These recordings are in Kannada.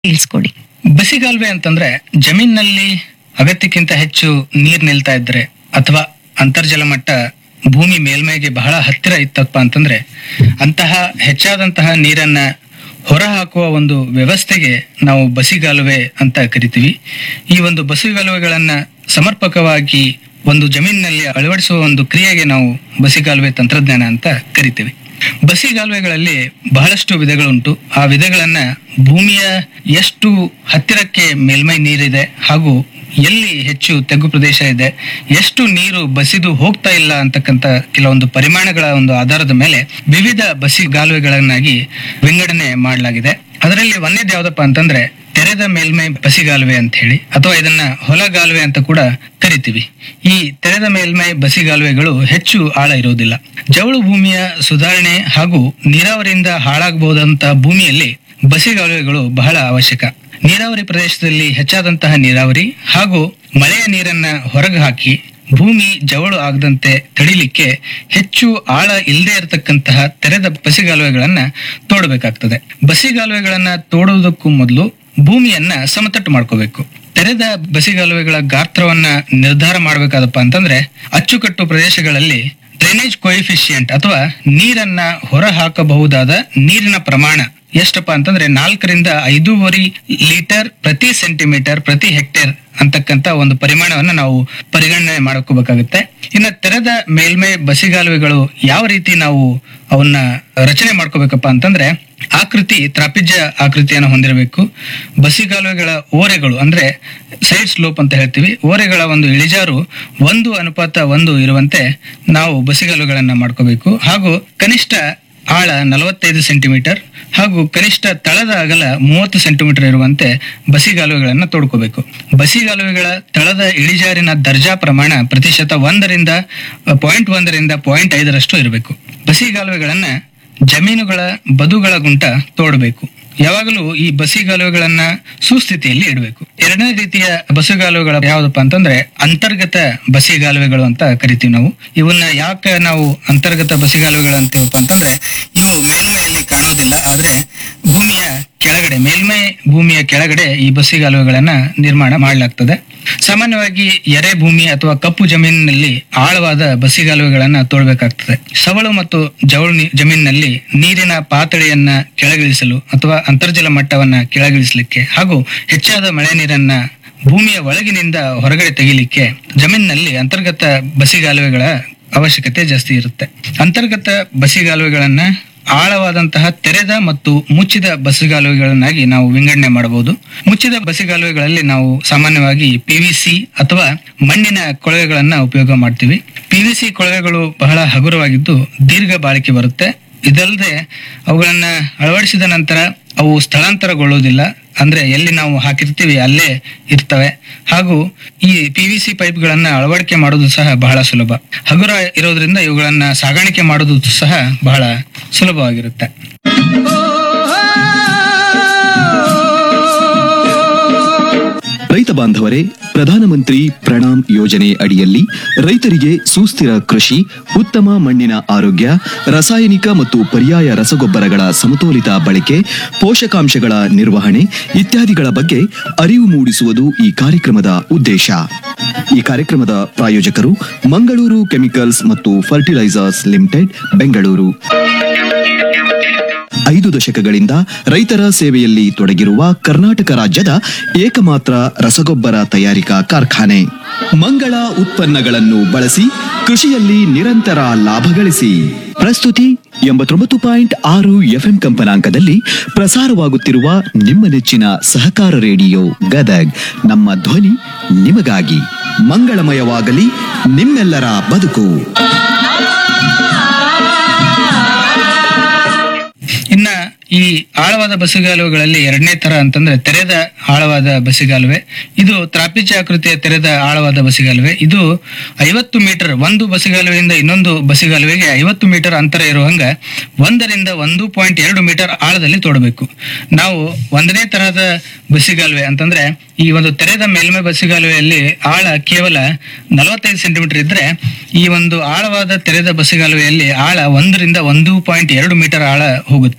ತಿಳಿಸ್ಕೊಡಿ ಬಸಿಗಾಲುವೆ ಅಂತಂದ್ರೆ ಜಮೀನಿನಲ್ಲಿ ಅಗತ್ಯಕ್ಕಿಂತ ಹೆಚ್ಚು ನೀರ್ ನಿಲ್ತಾ ಇದ್ರೆ ಅಥವಾ ಅಂತರ್ಜಲ ಮಟ್ಟ ಭೂಮಿ ಮೇಲ್ಮೈಗೆ ಬಹಳ ಹತ್ತಿರ ಇತ್ತಪ್ಪ ಅಂತಂದ್ರೆ ಅಂತಹ ಹೆಚ್ಚಾದಂತಹ ನೀರನ್ನ ಹೊರ ಹಾಕುವ ಒಂದು ವ್ಯವಸ್ಥೆಗೆ ನಾವು ಬಸಿಗಾಲುವೆ ಅಂತ ಕರಿತೀವಿ ಈ ಒಂದು ಬಸಿಗಾಲುವೆಗಳನ್ನ ಸಮರ್ಪಕವಾಗಿ ಒಂದು ಜಮೀನಿನಲ್ಲಿ ಅಳವಡಿಸುವ ಒಂದು ಕ್ರಿಯೆಗೆ ನಾವು ಬಸಿಗಾಲುವೆ ತಂತ್ರಜ್ಞಾನ ಅಂತ ಕರಿತೀವಿ ಬಸಿಗಾಲುವೆಗಳಲ್ಲಿ ಬಹಳಷ್ಟು ವಿಧಗಳುಂಟು ಆ ವಿಧಗಳನ್ನ ಭೂಮಿಯ ಎಷ್ಟು ಹತ್ತಿರಕ್ಕೆ ಮೇಲ್ಮೈ ನೀರಿದೆ ಹಾಗೂ ಎಲ್ಲಿ ಹೆಚ್ಚು ತೆಗ್ಗು ಪ್ರದೇಶ ಇದೆ ಎಷ್ಟು ನೀರು ಬಸಿದು ಹೋಗ್ತಾ ಇಲ್ಲ ಅಂತಕ್ಕಂತ ಕೆಲವೊಂದು ಪರಿಮಾಣಗಳ ಒಂದು ಆಧಾರದ ಮೇಲೆ ವಿವಿಧ ಬಸಿಗಾಲುವೆಗಳನ್ನಾಗಿ ವಿಂಗಡಣೆ ಮಾಡಲಾಗಿದೆ ಅದರಲ್ಲಿ ಒಂದೇದು ಯಾವ್ದಪ್ಪ ಅಂತಂದ್ರೆ ತೆರೆದ ಮೇಲ್ಮೈ ಬಸಿಗಾಲುವೆ ಅಂತ ಹೇಳಿ ಅಥವಾ ಇದನ್ನ ಹೊಲಗಾಲುವೆ ಅಂತ ಕೂಡ ಕರಿತೀವಿ ಈ ತೆರೆದ ಮೇಲ್ಮೈ ಬಸಿಗಾಲುವೆಗಳು ಹೆಚ್ಚು ಆಳ ಇರುವುದಿಲ್ಲ ಜವಳು ಭೂಮಿಯ ಸುಧಾರಣೆ ಹಾಗೂ ನೀರಾವರಿಯಿಂದ ಹಾಳಾಗಬಹುದಂತಹ ಭೂಮಿಯಲ್ಲಿ ಬಸಿಗಾಲುವೆಗಳು ಬಹಳ ಅವಶ್ಯಕ ನೀರಾವರಿ ಪ್ರದೇಶದಲ್ಲಿ ಹೆಚ್ಚಾದಂತಹ ನೀರಾವರಿ ಹಾಗೂ ಮಳೆಯ ನೀರನ್ನ ಹೊರಗೆ ಹಾಕಿ ಭೂಮಿ ಜವಳು ಆಗದಂತೆ ತಡಿಲಿಕ್ಕೆ ಹೆಚ್ಚು ಆಳ ಇಲ್ಲದೆ ಇರತಕ್ಕಂತಹ ತೆರೆದ ಬಸಿಗಾಲುವೆಗಳನ್ನ ತೋಡಬೇಕಾಗ್ತದೆ ಬಸಿಗಾಲುವೆಗಳನ್ನ ತೋಡುವುದಕ್ಕೂ ಮೊದಲು ಭೂಮಿಯನ್ನ ಸಮತಟ್ಟು ಮಾಡ್ಕೋಬೇಕು ತೆರೆದ ಬಸಿಗಾಲುವೆಗಳ ಗಾತ್ರವನ್ನ ನಿರ್ಧಾರ ಮಾಡಬೇಕಾದಪ್ಪ ಅಂತಂದ್ರೆ ಅಚ್ಚುಕಟ್ಟು ಪ್ರದೇಶಗಳಲ್ಲಿ ಡ್ರೈನೇಜ್ ಕೊಯಿಫಿಷಿಯಂಟ್ ಅಥವಾ ನೀರನ್ನ ಹೊರ ಹಾಕಬಹುದಾದ ನೀರಿನ ಪ್ರಮಾಣ ಎಷ್ಟಪ್ಪ ಅಂತಂದ್ರೆ ನಾಲ್ಕರಿಂದ ಐದೂವರೆ ಲೀಟರ್ ಪ್ರತಿ ಸೆಂಟಿಮೀಟರ್ ಪ್ರತಿ ಹೆಕ್ಟೇರ್ ಅಂತಕ್ಕಂತ ಒಂದು ಪರಿಮಾಣವನ್ನ ನಾವು ಪರಿಗಣನೆ ಮಾಡ್ಕೋಬೇಕಾಗುತ್ತೆ ಇನ್ನ ತೆರೆದ ಮೇಲ್ಮೈ ಬಸಿಗಾಲುವೆಗಳು ಯಾವ ರೀತಿ ನಾವು ಅವನ್ನ ರಚನೆ ಮಾಡ್ಕೋಬೇಕಪ್ಪ ಅಂತಂದ್ರೆ ಆಕೃತಿ ತ್ರಾಪಿಜ್ಯ ಆಕೃತಿಯನ್ನು ಹೊಂದಿರಬೇಕು ಬಸಿಗಾಲುವೆಗಳ ಓರೆಗಳು ಅಂದ್ರೆ ಸೈಡ್ ಸ್ಲೋಪ್ ಅಂತ ಹೇಳ್ತೀವಿ ಓರೆಗಳ ಒಂದು ಇಳಿಜಾರು ಒಂದು ಅನುಪಾತ ಒಂದು ಇರುವಂತೆ ನಾವು ಬಸಿಗಾಲುವೆಗಳನ್ನ ಮಾಡ್ಕೋಬೇಕು ಹಾಗೂ ಕನಿಷ್ಠ ಆಳ ನಲವತ್ತೈದು ಸೆಂಟಿಮೀಟರ್ ಹಾಗೂ ಕನಿಷ್ಠ ತಳದ ಅಗಲ ಮೂವತ್ತು ಸೆಂಟಿಮೀಟರ್ ಇರುವಂತೆ ಬಸಿಗಾಲುವೆಗಳನ್ನ ತೋಡ್ಕೋಬೇಕು ಬಸಿಗಾಲುವೆಗಳ ತಳದ ಇಳಿಜಾರಿನ ದರ್ಜಾ ಪ್ರಮಾಣ ಪ್ರತಿಶತ ಒಂದರಿಂದ ಪಾಯಿಂಟ್ ಒಂದರಿಂದ ಪಾಯಿಂಟ್ ಐದರಷ್ಟು ಇರಬೇಕು ಬಸಿಗಾಲುವೆಗಳನ್ನ ಜಮೀನುಗಳ ಬದುಗಳ ಗುಂಟ ತೋಡಬೇಕು ಯಾವಾಗಲೂ ಈ ಬಸಿಗಾಲುವೆಗಳನ್ನ ಸುಸ್ಥಿತಿಯಲ್ಲಿ ಇಡಬೇಕು ಎರಡನೇ ರೀತಿಯ ಬಸಿಗಾಲುವೆಗಳ ಯಾವ್ದಪ್ಪ ಅಂತಂದ್ರೆ ಅಂತರ್ಗತ ಬಸಿಗಾಲುವೆಗಳು ಅಂತ ಕರಿತೀವಿ ನಾವು ಇವನ್ನ ಯಾಕೆ ನಾವು ಅಂತರ್ಗತ ಬಸಿಗಾಲುವೆಗಳು ಅಂತೀವಪ್ಪ ಅಂತಂದ್ರೆ ಇವು ಮೇಲ್ಮೈಯಲ್ಲಿ ಕಾಣೋದಿಲ್ಲ ಆದ್ರೆ ಭೂಮಿಯ ಕೆಳಗಡೆ ಮೇಲ್ಮೈ ಭೂಮಿಯ ಕೆಳಗಡೆ ಈ ಬಸಿಗಾಲುವೆಗಳನ್ನ ನಿರ್ಮಾಣ ಮಾಡಲಾಗ್ತದೆ ಸಾಮಾನ್ಯವಾಗಿ ಎರೆ ಭೂಮಿ ಅಥವಾ ಕಪ್ಪು ಜಮೀನಿನಲ್ಲಿ ಆಳವಾದ ಬಸಿಗಾಲುವೆಗಳನ್ನ ತೋಡಬೇಕಾಗ್ತದೆ ಸವಳು ಮತ್ತು ಜವಳು ನೀ- ಜಮೀನಿನಲ್ಲಿ ನೀರಿನ ಪಾತಳಿಯನ್ನ ಕೆಳಗಿಳಿಸಲು ಅಥವಾ ಅಂತರ್ಜಲ ಮಟ್ಟವನ್ನ ಕೆಳಗಿಳಿಸಲಿಕ್ಕೆ ಹಾಗೂ ಹೆಚ್ಚಾದ ಮಳೆ ನೀರನ್ನ ಭೂಮಿಯ ಒಳಗಿನಿಂದ ಹೊರಗಡೆ ತೆಗಿಲಿಕ್ಕೆ ಜಮೀನಿನಲ್ಲಿ ಅಂತರ್ಗತ ಬಸಿಗಾಲುವೆಗಳ ಅವಶ್ಯಕತೆ ಜಾಸ್ತಿ ಇರುತ್ತೆ ಅಂತರ್ಗತ ಬಸಿಗಾಲುವೆಗಳನ್ನ ಆಳವಾದಂತಹ ತೆರೆದ ಮತ್ತು ಮುಚ್ಚಿದ ಬಸಿಗಾಲುವೆಗಳನ್ನಾಗಿ ನಾವು ವಿಂಗಡಣೆ ಮಾಡಬಹುದು ಮುಚ್ಚಿದ ಬಸಿಗಾಲುವೆಗಳಲ್ಲಿ ನಾವು ಸಾಮಾನ್ಯವಾಗಿ ಪಿವಿಸಿ ಅಥವಾ ಮಣ್ಣಿನ ಕೊಳವೆಗಳನ್ನ ಉಪಯೋಗ ಮಾಡ್ತೀವಿ ಪಿವಿಸಿ ಕೊಳವೆಗಳು ಬಹಳ ಹಗುರವಾಗಿದ್ದು ದೀರ್ಘ ಬಾಳಿಕೆ ಬರುತ್ತೆ ಇದಲ್ಲದೆ ಅವುಗಳನ್ನ ಅಳವಡಿಸಿದ ನಂತರ ಅವು ಸ್ಥಳಾಂತರಗೊಳ್ಳುವುದಿಲ್ಲ ಅಂದ್ರೆ ಎಲ್ಲಿ ನಾವು ಹಾಕಿರ್ತೀವಿ ಅಲ್ಲೇ ಇರ್ತವೆ ಹಾಗೂ ಈ ಪಿ ವಿ ಸಿ ಪೈಪ್ಗಳನ್ನ ಅಳವಡಿಕೆ ಮಾಡೋದು ಸಹ ಬಹಳ ಸುಲಭ ಹಗುರ ಇರೋದ್ರಿಂದ ಇವುಗಳನ್ನ ಸಾಗಾಣಿಕೆ ಮಾಡೋದು ಸಹ ಬಹಳ ಸುಲಭವಾಗಿರುತ್ತೆ ರೈತ ಬಾಂಧವರೇ ಪ್ರಧಾನಮಂತ್ರಿ ಪ್ರಣಾಮ್ ಯೋಜನೆ ಅಡಿಯಲ್ಲಿ ರೈತರಿಗೆ ಸುಸ್ಥಿರ ಕೃಷಿ ಉತ್ತಮ ಮಣ್ಣಿನ ಆರೋಗ್ಯ ರಾಸಾಯನಿಕ ಮತ್ತು ಪರ್ಯಾಯ ರಸಗೊಬ್ಬರಗಳ ಸಮತೋಲಿತ ಬಳಕೆ ಪೋಷಕಾಂಶಗಳ ನಿರ್ವಹಣೆ ಇತ್ಯಾದಿಗಳ ಬಗ್ಗೆ ಅರಿವು ಮೂಡಿಸುವುದು ಈ ಕಾರ್ಯಕ್ರಮದ ಉದ್ದೇಶ ಈ ಕಾರ್ಯಕ್ರಮದ ಪ್ರಾಯೋಜಕರು ಮಂಗಳೂರು ಕೆಮಿಕಲ್ಸ್ ಮತ್ತು ಫರ್ಟಿಲೈಸರ್ಸ್ ಲಿಮಿಟೆಡ್ ಬೆಂಗಳೂರು ಐದು ದಶಕಗಳಿಂದ ರೈತರ ಸೇವೆಯಲ್ಲಿ ತೊಡಗಿರುವ ಕರ್ನಾಟಕ ರಾಜ್ಯದ ಏಕಮಾತ್ರ ರಸಗೊಬ್ಬರ ತಯಾರಿಕಾ ಕಾರ್ಖಾನೆ ಮಂಗಳ ಉತ್ಪನ್ನಗಳನ್ನು ಬಳಸಿ ಕೃಷಿಯಲ್ಲಿ ನಿರಂತರ ಲಾಭ ಗಳಿಸಿ ಪ್ರಸ್ತುತಿ ಎಂಬತ್ತೊಂಬತ್ತು ಪಾಯಿಂಟ್ ಆರು ಎಫ್ಎಂ ಕಂಪನಾಂಕದಲ್ಲಿ ಪ್ರಸಾರವಾಗುತ್ತಿರುವ ನಿಮ್ಮ ನೆಚ್ಚಿನ ಸಹಕಾರ ರೇಡಿಯೋ ಗದಗ್ ನಮ್ಮ ಧ್ವನಿ ನಿಮಗಾಗಿ ಮಂಗಳಮಯವಾಗಲಿ ನಿಮ್ಮೆಲ್ಲರ ಬದುಕು ಇನ್ನ ಈ ಆಳವಾದ ಬಸಿಗಾಲುವೆಗಳಲ್ಲಿ ಎರಡನೇ ತರ ಅಂತಂದ್ರೆ ತೆರೆದ ಆಳವಾದ ಬಸಿಗಾಲುವೆ ಇದು ತ್ರಾಪಿಚ ಆಕೃತಿಯ ತೆರೆದ ಆಳವಾದ ಬಸಿಗಾಲುವೆ ಇದು ಐವತ್ತು ಮೀಟರ್ ಒಂದು ಬಸಿಗಾಲುವೆಯಿಂದ ಇನ್ನೊಂದು ಬಸಿಗಾಲುವೆಗೆ ಐವತ್ತು ಮೀಟರ್ ಅಂತರ ಇರುವಂಗ ಒಂದರಿಂದ ಒಂದು ಪಾಯಿಂಟ್ ಎರಡು ಮೀಟರ್ ಆಳದಲ್ಲಿ ತೋಡಬೇಕು ನಾವು ಒಂದನೇ ತರಹದ ಬಸಿಗಾಲುವೆ ಅಂತಂದ್ರೆ ಈ ಒಂದು ತೆರೆದ ಮೇಲ್ಮೈ ಬಸಿಗಾಲುವೆಯಲ್ಲಿ ಆಳ ಕೇವಲ ನಲವತ್ತೈದು ಸೆಂಟಿಮೀಟರ್ ಇದ್ರೆ ಈ ಒಂದು ಆಳವಾದ ತೆರೆದ ಬಸಿಗಾಲುವೆಯಲ್ಲಿ ಆಳ ಒಂದರಿಂದ ಒಂದು ಪಾಯಿಂಟ್ ಎರಡು ಮೀಟರ್ ಆಳ ಹೋಗುತ್ತೆ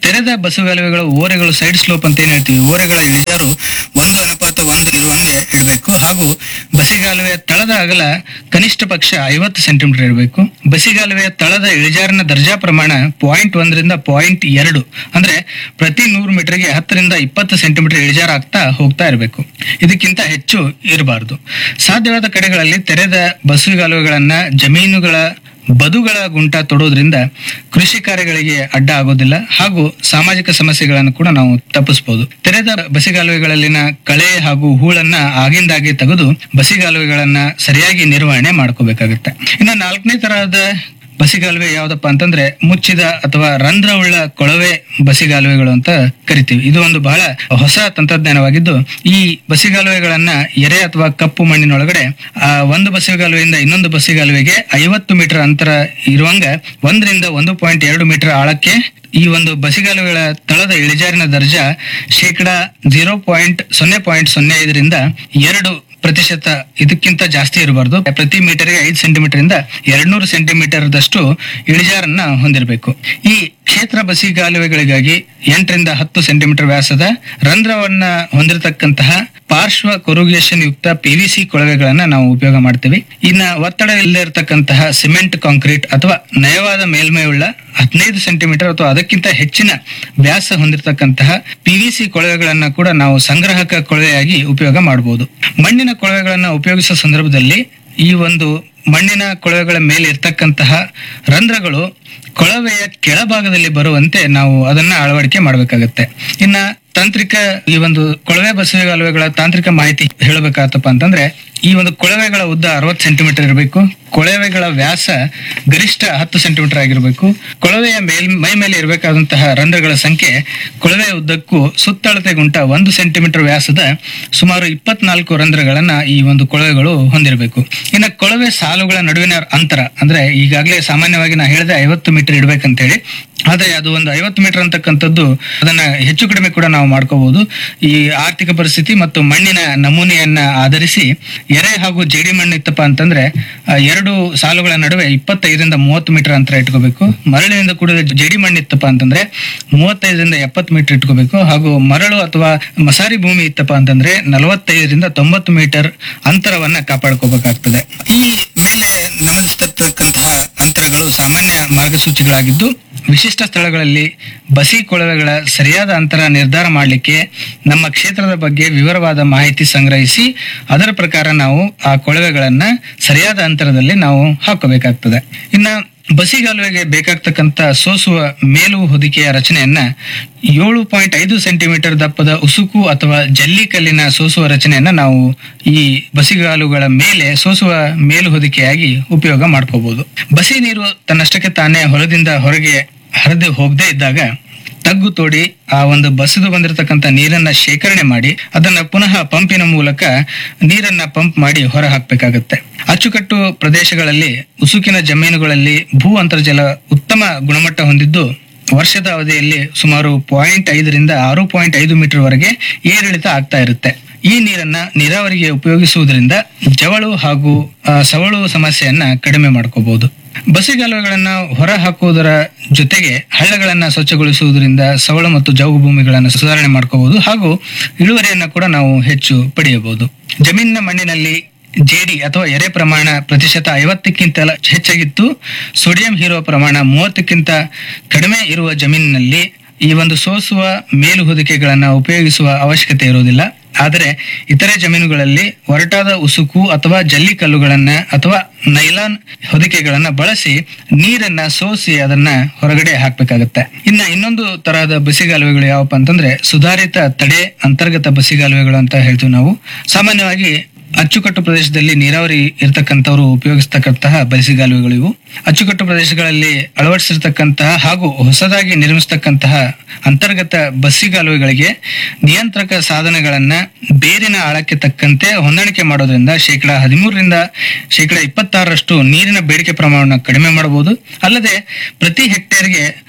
ತೆರೆದ ಬಸವಗಾಲುವೆಗಳ ಓರೆಗಳು ಸೈಡ್ ಸ್ಲೋಪ್ ಅಂತ ಏನ್ ಹೇಳ್ತೀವಿ ಓರೆಗಳ ಇಳಿಜಾರು ಒಂದು ಅನುಪಾತ ಒಂದು ಇರುವಂಗೆ ಇಡಬೇಕು ಹಾಗೂ ಬಸಿಗಾಲುವೆಯ ತಳದ ಅಗಲ ಕನಿಷ್ಠ ಪಕ್ಷ ಐವತ್ತು ಸೆಂಟಿಮೀಟರ್ ಇರಬೇಕು ಬಸಿಗಾಲುವೆಯ ತಳದ ಇಳಿಜಾರಿನ ದರ್ಜಾ ಪ್ರಮಾಣ ಪಾಯಿಂಟ್ ಒಂದರಿಂದ ಪಾಯಿಂಟ್ ಎರಡು ಅಂದ್ರೆ ಪ್ರತಿ ನೂರು ಮೀಟರ್ಗೆ ಹತ್ತರಿಂದ ಇಪ್ಪತ್ತು ಸೆಂಟಿಮೀಟರ್ ಇಳಿಜಾರು ಆಗ್ತಾ ಹೋಗ್ತಾ ಇರಬೇಕು ಇದಕ್ಕಿಂತ ಹೆಚ್ಚು ಇರಬಾರದು ಸಾಧ್ಯವಾದ ಕಡೆಗಳಲ್ಲಿ ತೆರೆದ ಬಸವಗಾಲುವೆಗಳನ್ನ ಜಮೀನುಗಳ ಬದುಗಳ ಗುಂಟ ತೊಡೋದ್ರಿಂದ ಕೃಷಿ ಕಾರ್ಯಗಳಿಗೆ ಅಡ್ಡ ಆಗೋದಿಲ್ಲ ಹಾಗೂ ಸಾಮಾಜಿಕ ಸಮಸ್ಯೆಗಳನ್ನು ಕೂಡ ನಾವು ತಪ್ಪಿಸಬಹುದು ತೆರೆದ ಬಸಿಗಾಲುವೆಗಳಲ್ಲಿನ ಕಳೆ ಹಾಗೂ ಹೂಳನ್ನ ಆಗಿಂದಾಗೆ ತೆಗೆದು ಬಸಿಗಾಲುವೆಗಳನ್ನ ಸರಿಯಾಗಿ ನಿರ್ವಹಣೆ ಮಾಡ್ಕೋಬೇಕಾಗುತ್ತೆ ಇನ್ನು ನಾಲ್ಕನೇ ತರಹದ ಬಸಿಗಾಲುವೆ ಯಾವ್ದಪ್ಪ ಅಂತಂದ್ರೆ ಮುಚ್ಚಿದ ಅಥವಾ ರಂಧ್ರವುಳ್ಳ ಕೊಳವೆ ಬಸಿಗಾಲುವೆಗಳು ಅಂತ ಕರಿತೀವಿ ಇದು ಒಂದು ಬಹಳ ಹೊಸ ತಂತ್ರಜ್ಞಾನವಾಗಿದ್ದು ಈ ಬಸಿಗಾಲುವೆಗಳನ್ನ ಎರೆ ಅಥವಾ ಕಪ್ಪು ಮಣ್ಣಿನೊಳಗಡೆ ಆ ಒಂದು ಬಸಿಗಾಲುವೆಯಿಂದ ಇನ್ನೊಂದು ಬಸಿಗಾಲುವೆಗೆ ಐವತ್ತು ಮೀಟರ್ ಅಂತರ ಇರುವಂಗ ಒಂದರಿಂದ ಒಂದು ಪಾಯಿಂಟ್ ಎರಡು ಮೀಟರ್ ಆಳಕ್ಕೆ ಈ ಒಂದು ಬಸಿಗಾಲುವೆಗಳ ತಳದ ಇಳಿಜಾರಿನ ದರ್ಜಾ ಶೇಕಡ ಜೀರೋ ಪಾಯಿಂಟ್ ಸೊನ್ನೆ ಪಾಯಿಂಟ್ ಸೊನ್ನೆ ಐದರಿಂದ ಎರಡು ಪ್ರತಿಶತ ಇದಕ್ಕಿಂತ ಜಾಸ್ತಿ ಇರಬಾರ್ದು ಪ್ರತಿ ಮೀಟರ್ಗೆ ಐದು ಸೆಂಟಿಮೀಟರ್ ಇಂದ ಎರಡ್ನೂರು ಸೆಂಟಿಮೀಟರ್ ದಷ್ಟು ಇಳಿಜಾರನ್ನ ಹೊಂದಿರಬೇಕು ಈ ಕ್ಷೇತ್ರ ಬಸಿಗಾಲುವೆಗಳಿಗಾಗಿ ಎಂಟರಿಂದ ಹತ್ತು ಸೆಂಟಿಮೀಟರ್ ವ್ಯಾಸದ ರಂಧ್ರವನ್ನ ಹೊಂದಿರತಕ್ಕಂತಹ ಪಾರ್ಶ್ವ ಕೊರುಗೇಷನ್ ಯುಕ್ತ ಪಿವಿಸಿ ಕೊಳವೆಗಳನ್ನ ನಾವು ಉಪಯೋಗ ಮಾಡ್ತೀವಿ ಇನ್ನ ಒತ್ತಡ ಇಲ್ಲದೆ ಇರತಕ್ಕಂತಹ ಸಿಮೆಂಟ್ ಕಾಂಕ್ರೀಟ್ ಅಥವಾ ನಯವಾದ ಮೇಲ್ಮೈ ಉಳ್ಳ ಹದಿನೈದು ಸೆಂಟಿಮೀಟರ್ ಅಥವಾ ಅದಕ್ಕಿಂತ ಹೆಚ್ಚಿನ ವ್ಯಾಸ ಹೊಂದಿರತಕ್ಕಂತಹ ಪಿವಿಸಿ ಕೊಳವೆಗಳನ್ನ ಕೂಡ ನಾವು ಸಂಗ್ರಾಹಕ ಕೊಳವೆಯಾಗಿ ಉಪಯೋಗ ಮಾಡಬಹುದು ಮಣ್ಣಿನ ಕೊಳವೆಗಳನ್ನ ಉಪಯೋಗಿಸುವ ಸಂದರ್ಭದಲ್ಲಿ ಈ ಒಂದು ಮಣ್ಣಿನ ಕೊಳವೆಗಳ ಮೇಲೆ ಇರ್ತಕ್ಕಂತಹ ರಂಧ್ರಗಳು ಕೊಳವೆಯ ಕೆಳಭಾಗದಲ್ಲಿ ಬರುವಂತೆ ನಾವು ಅದನ್ನ ಅಳವಡಿಕೆ ಮಾಡಬೇಕಾಗತ್ತೆ ಇನ್ನ ತಾಂತ್ರಿಕ ಈ ಒಂದು ಕೊಳವೆ ಬಸವೆಗಾಲುವೆಗಳ ತಾಂತ್ರಿಕ ಮಾಹಿತಿ ಹೇಳಬೇಕಾತಪ್ಪ ಅಂತಂದ್ರೆ ಈ ಒಂದು ಕೊಳವೆಗಳ ಉದ್ದ ಅರವತ್ತು ಸೆಂಟಿಮೀಟರ್ ಇರಬೇಕು ಕೊಳವೆಗಳ ವ್ಯಾಸ ಗರಿಷ್ಠ ಹತ್ತು ಸೆಂಟಿಮೀಟರ್ ಆಗಿರಬೇಕು ಕೊಳವೆಯ ಮೇಲ್ ಮೈ ಮೇಲೆ ಇರಬೇಕಾದಂತಹ ರಂಧ್ರಗಳ ಸಂಖ್ಯೆ ಕೊಳವೆಯ ಉದ್ದಕ್ಕೂ ಸುತ್ತಳತೆ ಗುಂಟ ಒಂದು ಸೆಂಟಿಮೀಟರ್ ವ್ಯಾಸದ ಸುಮಾರು ಇಪ್ಪತ್ನಾಲ್ಕು ರಂಧ್ರಗಳನ್ನ ಈ ಒಂದು ಕೊಳವೆಗಳು ಹೊಂದಿರಬೇಕು ಇನ್ನು ಕೊಳವೆ ಸಾಲುಗಳ ನಡುವಿನ ಅಂತರ ಅಂದ್ರೆ ಈಗಾಗಲೇ ಸಾಮಾನ್ಯವಾಗಿ ನಾ ಹೇಳಿದೆ ಐವತ್ತು ಮೀಟರ್ ಇಡ್ಬೇಕಂತ ಹೇಳಿ ಆದ್ರೆ ಅದು ಒಂದು ಐವತ್ತು ಮೀಟರ್ ಅಂತಕ್ಕಂಥದ್ದು ಅದನ್ನ ಹೆಚ್ಚು ಕಡಿಮೆ ಕೂಡ ನಾವು ಮಾಡ್ಕೋಬಹುದು ಈ ಆರ್ಥಿಕ ಪರಿಸ್ಥಿತಿ ಮತ್ತು ಮಣ್ಣಿನ ನಮೂನೆಯನ್ನ ಆಧರಿಸಿ ಎರೆ ಹಾಗೂ ಜೇಡಿ ಮಣ್ಣು ಇತ್ತಪ್ಪ ಅಂತಂದ್ರೆ ಆ, ಎರಡು ಸಾಲುಗಳ ನಡುವೆ ಇಪ್ಪತ್ತೈದರಿಂದ ಮೂವತ್ತು ಮೀಟರ್ ಅಂತರ ಇಟ್ಕೋಬೇಕು ಮರಳಿನಿಂದ ಕೂಡಿದ ಜೇಡಿ ಮಣ್ಣು ಇತ್ತಪ್ಪ ಅಂತಂದ್ರೆ ಮೂವತ್ತೈದರಿಂದ ಎಪ್ಪತ್ತು ಮೀಟರ್ ಇಟ್ಕೋಬೇಕು ಹಾಗೂ ಮರಳು ಅಥವಾ ಮಸಾರಿ ಭೂಮಿ ಇತ್ತಪ್ಪ ಅಂತಂದ್ರೆ ನಲವತ್ತೈದರಿಂದ ತೊಂಬತ್ತು ಮೀಟರ್ ಅಂತರವನ್ನ ಕಾಪಾಡ್ಕೋಬೇಕಾಗ್ತದೆ ಈ ಮೇಲೆ ನಮೂದಿಸತಕ್ಕಂತಹ ಅಂತರಗಳು ಸಾಮಾನ್ಯ ಮಾರ್ಗಸೂಚಿಗಳಾಗಿದ್ದು ವಿಶಿಷ್ಟ ಸ್ಥಳಗಳಲ್ಲಿ ಬಸಿ ಕೊಳವೆಗಳ ಸರಿಯಾದ ಅಂತರ ನಿರ್ಧಾರ ಮಾಡಲಿಕ್ಕೆ ನಮ್ಮ ಕ್ಷೇತ್ರದ ಬಗ್ಗೆ ವಿವರವಾದ ಮಾಹಿತಿ ಸಂಗ್ರಹಿಸಿ ಅದರ ಪ್ರಕಾರ ನಾವು ಆ ಕೊಳವೆಗಳನ್ನ ಸರಿಯಾದ ಅಂತರದಲ್ಲಿ ನಾವು ಹಾಕೋಬೇಕಾಗ್ತದೆ ಇನ್ನ ಬಸಿಗಾಲುವೆಗೆ ಬೇಕಾಗ್ತಕ್ಕಂತ ಸೋಸುವ ಮೇಲು ಹೊದಿಕೆಯ ರಚನೆಯನ್ನ ಏಳು ಪಾಯಿಂಟ್ ಐದು ಸೆಂಟಿಮೀಟರ್ ದಪ್ಪದ ಉಸುಕು ಅಥವಾ ಜಲ್ಲಿಕಲ್ಲಿನ ಸೋಸುವ ರಚನೆಯನ್ನ ನಾವು ಈ ಬಸಿಗಾಲುಗಳ ಮೇಲೆ ಸೋಸುವ ಮೇಲು ಹೊದಿಕೆಯಾಗಿ ಉಪಯೋಗ ಮಾಡ್ಕೋಬಹುದು ಬಸಿ ನೀರು ತನ್ನಷ್ಟಕ್ಕೆ ತಾನೇ ಹೊಲದಿಂದ ಹೊರಗೆ ಹರಿದು ಹೋಗದೇ ಇದ್ದಾಗ ತಗ್ಗು ತೋಡಿ ಆ ಒಂದು ಬಸಿದು ಬಂದಿರತಕ್ಕಂತ ನೀರನ್ನ ಶೇಖರಣೆ ಮಾಡಿ ಅದನ್ನ ಪುನಃ ಪಂಪಿನ ಮೂಲಕ ನೀರನ್ನ ಪಂಪ್ ಮಾಡಿ ಹೊರ ಹಾಕ್ಬೇಕಾಗತ್ತೆ ಅಚ್ಚುಕಟ್ಟು ಪ್ರದೇಶಗಳಲ್ಲಿ ಉಸುಕಿನ ಜಮೀನುಗಳಲ್ಲಿ ಭೂ ಅಂತರ್ಜಲ ಉತ್ತಮ ಗುಣಮಟ್ಟ ಹೊಂದಿದ್ದು ವರ್ಷದ ಅವಧಿಯಲ್ಲಿ ಸುಮಾರು ಪಾಯಿಂಟ್ ಐದರಿಂದ ಆರು ಪಾಯಿಂಟ್ ಐದು ಮೀಟರ್ ವರೆಗೆ ಏರಿಳಿತ ಆಗ್ತಾ ಇರುತ್ತೆ ಈ ನೀರನ್ನ ನೀರಾವರಿಗೆ ಉಪಯೋಗಿಸುವುದರಿಂದ ಜವಳು ಹಾಗೂ ಆ, ಸವಳು ಸಮಸ್ಯೆಯನ್ನ ಕಡಿಮೆ ಮಾಡ್ಕೋಬಹುದು ಬಸಿಗಾಲುವೆಗಳನ್ನ ಹೊರ ಹಾಕುವುದರ ಜೊತೆಗೆ ಹಳ್ಳಗಳನ್ನ ಸ್ವಚ್ಛಗೊಳಿಸುವುದರಿಂದ ಸವಳು ಮತ್ತು ಜೌಗು ಭೂಮಿಗಳನ್ನು ಸುಧಾರಣೆ ಮಾಡ್ಕೋಬಹುದು ಹಾಗೂ ಇಳುವರಿಯನ್ನ ಕೂಡ ನಾವು ಹೆಚ್ಚು ಪಡೆಯಬಹುದು ಜಮೀನಿನ ಮಣ್ಣಿನಲ್ಲಿ ಜೇಡಿ ಅಥವಾ ಎರೆ ಪ್ರಮಾಣ ಪ್ರತಿಶತ ಐವತ್ತಕ್ಕಿಂತ ಹೆಚ್ಚಾಗಿತ್ತು ಸೋಡಿಯಂ ಹೀರುವ ಪ್ರಮಾಣ ಮೂವತ್ತಕ್ಕಿಂತ ಕಡಿಮೆ ಇರುವ ಜಮೀನಿನಲ್ಲಿ ಈ ಒಂದು ಸೋಸುವ ಮೇಲು ಹೊದಿಕೆಗಳನ್ನ ಉಪಯೋಗಿಸುವ ಅವಶ್ಯಕತೆ ಇರುವುದಿಲ್ಲ ಆದರೆ ಇತರೆ ಜಮೀನುಗಳಲ್ಲಿ ಒರಟಾದ ಉಸುಕು ಅಥವಾ ಜಲ್ಲಿ ಕಲ್ಲುಗಳನ್ನ ಅಥವಾ ನೈಲಾನ್ ಹೊದಿಕೆಗಳನ್ನ ಬಳಸಿ ನೀರನ್ನ ಸೋಸಿ ಅದನ್ನ ಹೊರಗಡೆ ಹಾಕ್ಬೇಕಾಗತ್ತೆ ಇನ್ನ ಇನ್ನೊಂದು ತರಹದ ಬಸಿಗಾಲುವೆಗಳು ಯಾವಪ್ಪ ಅಂತಂದ್ರೆ ಸುಧಾರಿತ ತಡೆ ಅಂತರ್ಗತ ಬಸಿಗಾಲುವೆಗಳು ಅಂತ ಹೇಳ್ತೀವಿ ನಾವು ಸಾಮಾನ್ಯವಾಗಿ ಅಚ್ಚುಕಟ್ಟು ಪ್ರದೇಶದಲ್ಲಿ ನೀರಾವರಿ ಇರತಕ್ಕಂಥವ್ರು ಉಪಯೋಗಿಸ್ತಕ್ಕಂತಹ ಬಸಿಗಾಲುವೆಗಳು ಇವು ಅಚ್ಚುಕಟ್ಟು ಪ್ರದೇಶಗಳಲ್ಲಿ ಅಳವಡಿಸಿರ್ತಕ್ಕಂತಹ ಹಾಗೂ ಹೊಸದಾಗಿ ನಿರ್ಮಿಸತಕ್ಕಂತಹ ಅಂತರ್ಗತ ಬಸ್ಸಿಗಾಲುವೆಗಳಿಗೆ ನಿಯಂತ್ರಕ ಸಾಧನಗಳನ್ನ ಬೇರಿನ ಆಳಕ್ಕೆ ತಕ್ಕಂತೆ ಹೊಂದಾಣಿಕೆ ಮಾಡೋದ್ರಿಂದ ಶೇಕಡ ಹದಿಮೂರರಿಂದ ಶೇಕಡ ಇಪ್ಪತ್ತಾರರಷ್ಟು ನೀರಿನ ಬೇಡಿಕೆ ಪ್ರಮಾಣವನ್ನು ಕಡಿಮೆ ಮಾಡಬಹುದು ಅಲ್ಲದೆ ಪ್ರತಿ ಹೆಕ್ಟೇರ್ಗೆ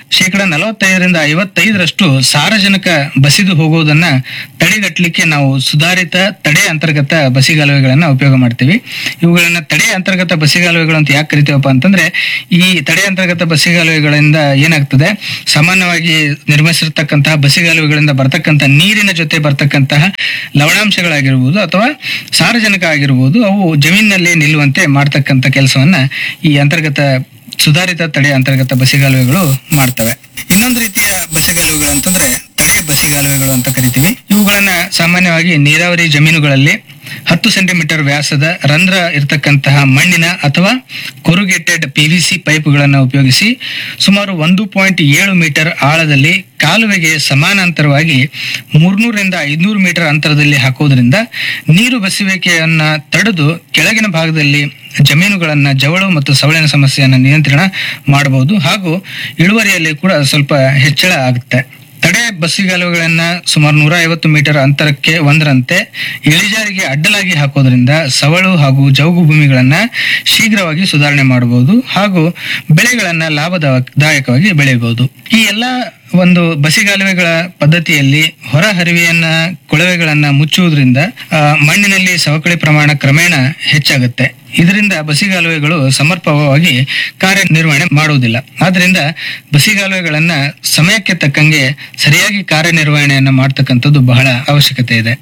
ಶೇಕಡ ನಲವತ್ತೈದರಿಂದ ಐವತ್ತೈದರಷ್ಟು ಸಾರಜನಕ ಬಸಿದು ಹೋಗುವುದನ್ನ ತಡೆಗಟ್ಟಲಿಕ್ಕೆ ನಾವು ಸುಧಾರಿತ ತಡೆ ಅಂತರ್ಗತ ಬಸಿಗಾಲುವೆಗಳನ್ನ ಉಪಯೋಗ ಮಾಡ್ತೀವಿ ಇವುಗಳನ್ನ ತಡೆ ಅಂತರ್ಗತ ಬಸಿಗಾಲುವೆಗಳು ಅಂತ ಯಾಕೆ ಕರಿತೀವಪ್ಪ ಅಂತಂದ್ರೆ ಈ ತಡೆ ಅಂತರ್ಗತ ಬಸಿಗಾಲುವೆಗಳಿಂದ ಏನಾಗ್ತದೆ ಸಾಮಾನ್ಯವಾಗಿ ನಿರ್ಮಿಸಿರ್ತಕ್ಕಂತಹ ಬಸಿಗಾಲುವೆಗಳಿಂದ ಬರ್ತಕ್ಕಂಥ ನೀರಿನ ಜೊತೆ ಬರ್ತಕ್ಕಂತಹ ಲವಣಾಂಶಗಳಾಗಿರ್ಬೋದು ಅಥವಾ ಸಾರಜನಕ ಆಗಿರ್ಬೋದು ಅವು ಜಮೀನಿನಲ್ಲಿ ನಿಲ್ಲುವಂತೆ ಮಾಡ್ತಕ್ಕಂಥ ಕೆಲಸವನ್ನ ಈ ಅಂತರ್ಗತ ಸುಧಾರಿತ ತಡೆ ಅಂತರ್ಗತ ಬಸಿಗಾಲುವೆಗಳು ಮಾಡ್ತವೆ ಇನ್ನೊಂದು ರೀತಿಯ ಬಸಿಗಾಲುವೆಗಳು ಅಂತಂದ್ರೆ ತಡೆ ಬಸಿಗಾಲುವೆಗಳು ಅಂತ ಕರಿತೀವಿ ಇವುಗಳನ್ನ ಸಾಮಾನ್ಯವಾಗಿ ನೀರಾವರಿ ಜಮೀನುಗಳಲ್ಲಿ ಹತ್ತು ಸೆಂಟಿಮೀಟರ್ ವ್ಯಾಸದ ರಂಧ್ರ ಇರತಕ್ಕಂತಹ ಮಣ್ಣಿನ ಅಥವಾ ಕೊರುಗೇಟೆಡ್ ಪಿವಿಸಿ ಪೈಪ್ಗಳನ್ನು ಉಪಯೋಗಿಸಿ ಸುಮಾರು ಒಂದು ಪಾಯಿಂಟ್ ಏಳು ಮೀಟರ್ ಆಳದಲ್ಲಿ ಕಾಲುವೆಗೆ ಸಮಾನಾಂತರವಾಗಿ ಮೂರ್ನೂರರಿಂದ ಐದ್ನೂರು ಮೀಟರ್ ಅಂತರದಲ್ಲಿ ಹಾಕುವುದರಿಂದ ನೀರು ಬಸುವಿಕೆಯನ್ನ ತಡೆದು ಕೆಳಗಿನ ಭಾಗದಲ್ಲಿ ಜಮೀನುಗಳನ್ನ ಜವಳು ಮತ್ತು ಸವಳಿನ ಸಮಸ್ಯೆಯನ್ನು ನಿಯಂತ್ರಣ ಮಾಡಬಹುದು ಹಾಗೂ ಇಳುವರಿಯಲ್ಲಿ ಕೂಡ ಸ್ವಲ್ಪ ಹೆಚ್ಚಳ ಆಗುತ್ತೆ ತಡೆ ಬಸ್ಸಿಗಾಲುವೆಗಳನ್ನ ಸುಮಾರು ನೂರ ಐವತ್ತು ಮೀಟರ್ ಅಂತರಕ್ಕೆ ಒಂದರಂತೆ ಇಳಿಜಾರಿಗೆ ಅಡ್ಡಲಾಗಿ ಹಾಕೋದ್ರಿಂದ ಸವಳು ಹಾಗೂ ಜೌಗು ಭೂಮಿಗಳನ್ನ ಶೀಘ್ರವಾಗಿ ಸುಧಾರಣೆ ಮಾಡಬಹುದು ಹಾಗೂ ಬೆಳೆಗಳನ್ನ ಲಾಭದಾಯಕವಾಗಿ ಬೆಳೆಯಬಹುದು ಈ ಎಲ್ಲ ಒಂದು ಬಸಿಗಾಲುವೆಗಳ ಪದ್ಧತಿಯಲ್ಲಿ ಹೊರ ಹರಿವೆಯನ್ನ ಕೊಳವೆಗಳನ್ನ ಮುಚ್ಚುವುದರಿಂದ ಆ, ಮಣ್ಣಿನಲ್ಲಿ ಸವಕಳಿ ಪ್ರಮಾಣ ಕ್ರಮೇಣ ಹೆಚ್ಚಾಗುತ್ತೆ ಇದರಿಂದ ಬಸಿಗಾಲುವೆಗಳು ಸಮರ್ಪಕವಾಗಿ ಕಾರ್ಯನಿರ್ವಹಣೆ ಮಾಡುವುದಿಲ್ಲ ಆದ್ರಿಂದ ಬಸಿಗಾಲುವೆಗಳನ್ನ ಸಮಯಕ್ಕೆ ತಕ್ಕಂಗೆ ಸರಿಯಾಗಿ ಕಾರ್ಯನಿರ್ವಹಣೆಯನ್ನ ಮಾಡ್ತಕ್ಕಂಥದ್ದು ಬಹಳ ಅವಶ್ಯಕತೆ ಇದೆ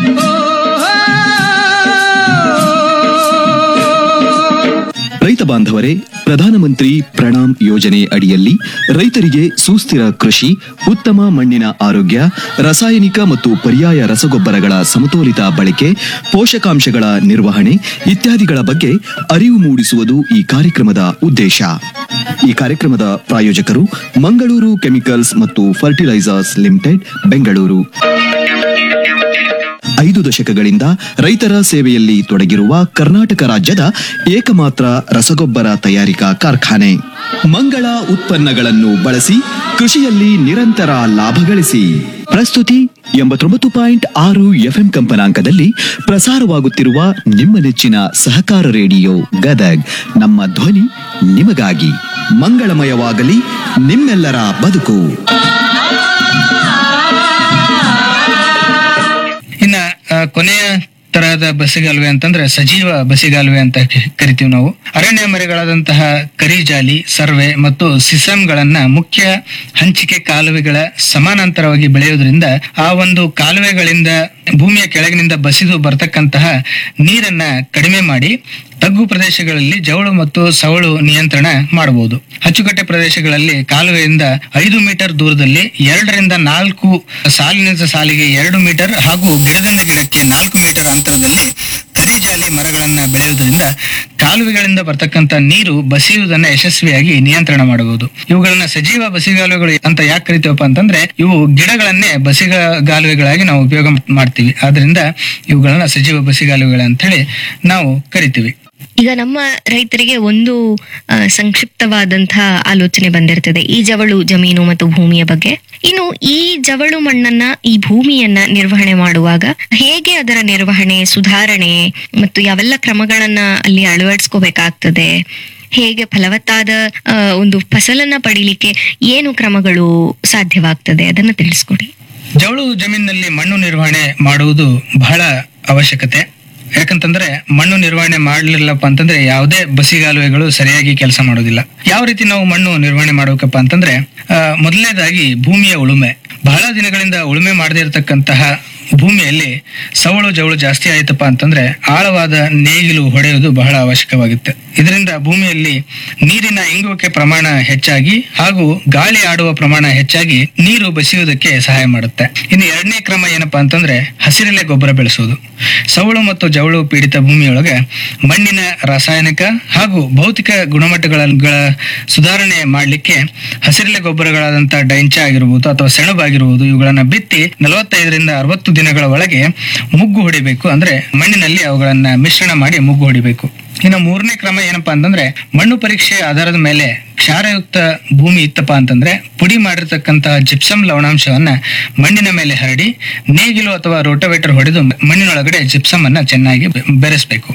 ರೈತ ಬಾಂಧವರೇ ಪ್ರಧಾನಮಂತ್ರಿ ಪ್ರಣಾಮ್ ಯೋಜನೆ ಅಡಿಯಲ್ಲಿ ರೈತರಿಗೆ ಸುಸ್ಥಿರ ಕೃಷಿ ಉತ್ತಮ ಮಣ್ಣಿನ ಆರೋಗ್ಯ ರಾಸಾಯನಿಕ ಮತ್ತು ಪರ್ಯಾಯ ರಸಗೊಬ್ಬರಗಳ ಸಮತೋಲಿತ ಬಳಕೆ ಪೋಷಕಾಂಶಗಳ ನಿರ್ವಹಣೆ ಇತ್ಯಾದಿಗಳ ಬಗ್ಗೆ ಅರಿವು ಮೂಡಿಸುವುದು ಈ ಕಾರ್ಯಕ್ರಮದ ಉದ್ದೇಶ ಈ ಕಾರ್ಯಕ್ರಮದ ಪ್ರಾಯೋಜಕರು ಮಂಗಳೂರು ಕೆಮಿಕಲ್ಸ್ ಮತ್ತು ಫರ್ಟಿಲೈಸರ್ಸ್ ಲಿಮಿಟೆಡ್ ಬೆಂಗಳೂರು ಐದು ದಶಕಗಳಿಂದ ರೈತರ ಸೇವೆಯಲ್ಲಿ ತೊಡಗಿರುವ ಕರ್ನಾಟಕ ರಾಜ್ಯದ ಏಕಮಾತ್ರ ರಸಗೊಬ್ಬರ ತಯಾರಿಕಾ ಕಾರ್ಖಾನೆ ಮಂಗಳ ಉತ್ಪನ್ನಗಳನ್ನು ಬಳಸಿ ಕೃಷಿಯಲ್ಲಿ ನಿರಂತರ ಲಾಭ ಗಳಿಸಿ ಪ್ರಸ್ತುತಿ ಎಂಬತ್ತೊಂಬತ್ತು ಪಾಯಿಂಟ್ ಆರು ಎಫ್ಎಂ ಕಂಪನಾಂಕದಲ್ಲಿ ಪ್ರಸಾರವಾಗುತ್ತಿರುವ ನಿಮ್ಮ ನೆಚ್ಚಿನ ಸಹಕಾರ ರೇಡಿಯೋ ಗದಗ್ ನಮ್ಮ ಧ್ವನಿ ನಿಮಗಾಗಿ ಮಂಗಳಮಯವಾಗಲಿ ನಿಮ್ಮೆಲ್ಲರ ಬದುಕು ಇನ್ನ ಆ, ಕೊನೆಯ ತರಹದ ಬಸಿಗಾಲುವೆ ಅಂತಂದ್ರೆ ಸಜೀವ ಬಸಿಗಾಲುವೆ ಅಂತ ಕ- ಕರಿತೀವಿ ನಾವು ಅರಣ್ಯ ಮರೆಗಳಾದಂತಹ ಕರಿಜಾಲಿ ಸರ್ವೆ ಮತ್ತು ಸಿಸಮ್ಗಳನ್ನ ಮುಖ್ಯ ಹಂಚಿಕೆ ಕಾಲುವೆಗಳ ಸಮಾನಾಂತರವಾಗಿ ಬೆಳೆಯುವುದರಿಂದ ಆ ಒಂದು ಕಾಲುವೆಗಳಿಂದ ಭೂಮಿಯ ಕೆಳಗಿನಿಂದ ಬಸಿದು ಬರ್ತಕ್ಕಂತಹ ನೀರನ್ನ ಕಡಿಮೆ ಮಾಡಿ ತಗ್ಗು ಪ್ರದೇಶಗಳಲ್ಲಿ ಜವಳು ಮತ್ತು ಸವಳು ನಿಯಂತ್ರಣ ಮಾಡಬಹುದು ಅಚ್ಚುಕಟ್ಟೆ ಪ್ರದೇಶಗಳಲ್ಲಿ ಕಾಲುವೆಯಿಂದ ಐದು ಮೀಟರ್ ದೂರದಲ್ಲಿ ಎರಡರಿಂದ ನಾಲ್ಕು ಸಾಲಿನಿಂದ ಸಾಲಿಗೆ ಎರಡು ಮೀಟರ್ ಹಾಗೂ ಗಿಡದಿಂದ ಗಿಡಕ್ಕೆ ನಾಲ್ಕು ಮೀಟರ್ ಅಂತರದಲ್ಲಿ ಕರಿಜಾಲಿ ಮರಗಳನ್ನ ಬೆಳೆಯುವುದರಿಂದ ಕಾಲುವೆಗಳಿಂದ ಬರ್ತಕ್ಕಂತ ನೀರು ಬಸಿಯುವುದನ್ನ ಯಶಸ್ವಿಯಾಗಿ ನಿಯಂತ್ರಣ ಮಾಡಬಹುದು ಇವುಗಳನ್ನ ಸಜೀವ ಬಸಿಗಾಲುವೆಗಳು ಅಂತ ಯಾಕೆ ಕರಿತೀವಪ್ಪ ಅಂತಂದ್ರೆ ಇವು ಗಿಡಗಳನ್ನೇ ಬಸಿಗಾಲುವೆಗಳಾಗಿ ನಾವು ಉಪಯೋಗ ಮಾಡ್ತೀವಿ ಆದ್ರಿಂದ ಇವುಗಳನ್ನ ಸಜೀವ ಬಸಿಗಾಲುವೆಗಳು ಅಂತ ಹೇಳಿ ನಾವು ಕರಿತೀವಿ ಈಗ ನಮ್ಮ ರೈತರಿಗೆ ಒಂದು ಆ, ಸಂಕ್ಷಿಪ್ತವಾದಂತಹ ಆಲೋಚನೆ ಬಂದಿರ್ತದೆ ಈ ಜವಳು ಜಮೀನು ಮತ್ತು ಭೂಮಿಯ ಬಗ್ಗೆ ಇನ್ನು ಈ ಜವಳು ಮಣ್ಣನ್ನ ಈ ಭೂಮಿಯನ್ನ ನಿರ್ವಹಣೆ ಮಾಡುವಾಗ ಹೇಗೆ ಅದರ ನಿರ್ವಹಣೆ ಸುಧಾರಣೆ ಮತ್ತು ಯಾವೆಲ್ಲ ಕ್ರಮಗಳನ್ನ ಅಲ್ಲಿ ಅಳವಡಿಸ್ಕೋಬೇಕಾಗ್ತದೆ ಹೇಗೆ ಫಲವತ್ತಾದ ಆ, ಒಂದು ಫಸಲನ್ನ ಪಡಿಲಿಕ್ಕೆ ಏನು ಕ್ರಮಗಳು ಸಾಧ್ಯವಾಗ್ತದೆ ಅದನ್ನ ತಿಳಿಸ್ಕೊಡಿ ಜವಳು ಜಮೀನಿನಲ್ಲಿ ಮಣ್ಣು ನಿರ್ವಹಣೆ ಮಾಡುವುದು ಬಹಳ ಅವಶ್ಯಕತೆ ಯಾಕಂತಂದ್ರೆ ಮಣ್ಣು ನಿರ್ವಹಣೆ ಮಾಡಲಿಲ್ಲಪ್ಪ ಅಂತಂದ್ರೆ ಯಾವುದೇ ಬಸಿಗಾಲುವೆಗಳು ಸರಿಯಾಗಿ ಕೆಲಸ ಮಾಡೋದಿಲ್ಲ ಯಾವ ರೀತಿ ನಾವು ಮಣ್ಣು ನಿರ್ವಹಣೆ ಮಾಡಬೇಕಪ್ಪ ಅಂತಂದ್ರೆ ಆ, ಮೊದಲನೇದಾಗಿ ಭೂಮಿಯ ಉಳುಮೆ ಬಹಳ ದಿನಗಳಿಂದ ಉಳುಮೆ ಮಾಡದೇ ಇರತಕ್ಕಂತಹ ಭೂಮಿಯಲ್ಲಿ ಸವಳು ಜವಳು ಜಾಸ್ತಿ ಆಯ್ತಪ್ಪ ಅಂತಂದ್ರೆ ಆಳವಾದ ನೇಗಿಲು ಹೊಡೆಯುವುದು ಬಹಳ ಅವಶ್ಯಕವಾಗುತ್ತೆ ಇದರಿಂದ ಭೂಮಿಯಲ್ಲಿ ನೀರಿನ ಇಂಗುವಿಕೆ ಪ್ರಮಾಣ ಹೆಚ್ಚಾಗಿ ಹಾಗೂ ಗಾಳಿ ಆಡುವ ಪ್ರಮಾಣ ಹೆಚ್ಚಾಗಿ ನೀರು ಬಸಿಯುವುದಕ್ಕೆ ಸಹಾಯ ಮಾಡುತ್ತೆ ಇನ್ನು ಎರಡನೇ ಕ್ರಮ ಏನಪ್ಪಾ ಅಂತಂದ್ರೆ ಹಸಿರೆಲೆ ಗೊಬ್ಬರ ಬೆಳೆಸುವುದು ಸವಳು ಮತ್ತು ಜವಳು ಪೀಡಿತ ಭೂಮಿಯೊಳಗೆ ಮಣ್ಣಿನ ರಾಸಾಯನಿಕ ಹಾಗೂ ಭೌತಿಕ ಗುಣಮಟ್ಟಗಳ ಗಳ ಸುಧಾರಣೆ ಮಾಡಲಿಕ್ಕೆ ಹಸಿರೆಲೆ ಗೊಬ್ಬರಗಳಾದಂತಹ ಡೈಂಚ ಆಗಿರ್ಬೋದು ಅಥವಾ ಸೆಣಬಾಗಿರ್ಬೋದು ಇವುಗಳನ್ನ ಬಿತ್ತಿ ನಲವತ್ತೈದರಿಂದ ಅರವತ್ತು ದಿನಗಳ ಒಳಗೆ ಮುಗ್ಗು ಹೊಡಿಬೇಕು ಅಂದ್ರೆ ಮಣ್ಣಿನಲ್ಲಿ ಅವುಗಳನ್ನ ಮಿಶ್ರಣ ಮಾಡಿ ಮುಗ್ಗು ಹೊಡಿಬೇಕು ಇನ್ನು ಮೂರನೇ ಕ್ರಮ ಏನಪ್ಪಾ ಅಂತಂದ್ರೆ ಮಣ್ಣು ಪರೀಕ್ಷೆ ಆಧಾರದ ಮೇಲೆ ಕ್ಷಾರಯುಕ್ತ ಭೂಮಿ ಇತ್ತಪ್ಪ ಅಂತಂದ್ರೆ ಪುಡಿ ಮಾಡಿರ್ತಕ್ಕಂತಹ ಜಿಪ್ಸಮ್ ಲವಣಾಂಶವನ್ನ ಮಣ್ಣಿನ ಮೇಲೆ ಹರಡಿ ನೇಗಿಲು ಅಥವಾ ರೋಟೋವೇಟರ್ ಹೊಡೆದು ಮಣ್ಣಿನೊಳಗಡೆ ಜಿಪ್ಸಮ್ ಅನ್ನ ಚೆನ್ನಾಗಿ ಬೆ- ಬೆರೆಸ್ಬೇಕು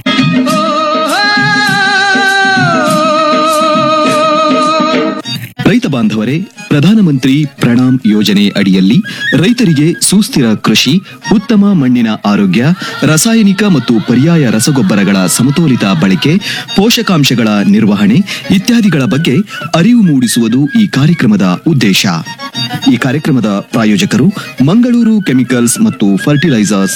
ರೈತ ಬಾಂಧವರೇ ಪ್ರಧಾನಮಂತ್ರಿ ಪ್ರಣಾಮ್ ಯೋಜನೆ ಅಡಿಯಲ್ಲಿ ರೈತರಿಗೆ ಸುಸ್ಥಿರ ಕೃಷಿ ಉತ್ತಮ ಮಣ್ಣಿನ ಆರೋಗ್ಯ ರಾಸಾಯನಿಕ ಮತ್ತು ಪರ್ಯಾಯ ರಸಗೊಬ್ಬರಗಳ ಸಮತೋಲಿತ ಬಳಕೆ ಪೋಷಕಾಂಶಗಳ ನಿರ್ವಹಣೆ ಇತ್ಯಾದಿಗಳ ಬಗ್ಗೆ ಅರಿವು ಮೂಡಿಸುವುದು ಈ ಕಾರ್ಯಕ್ರಮದ ಉದ್ದೇಶ ಈ ಕಾರ್ಯಕ್ರಮದ ಪ್ರಾಯೋಜಕರು ಮಂಗಳೂರು ಕೆಮಿಕಲ್ಸ್ ಮತ್ತು ಫರ್ಟಿಲೈಸರ್ಸ್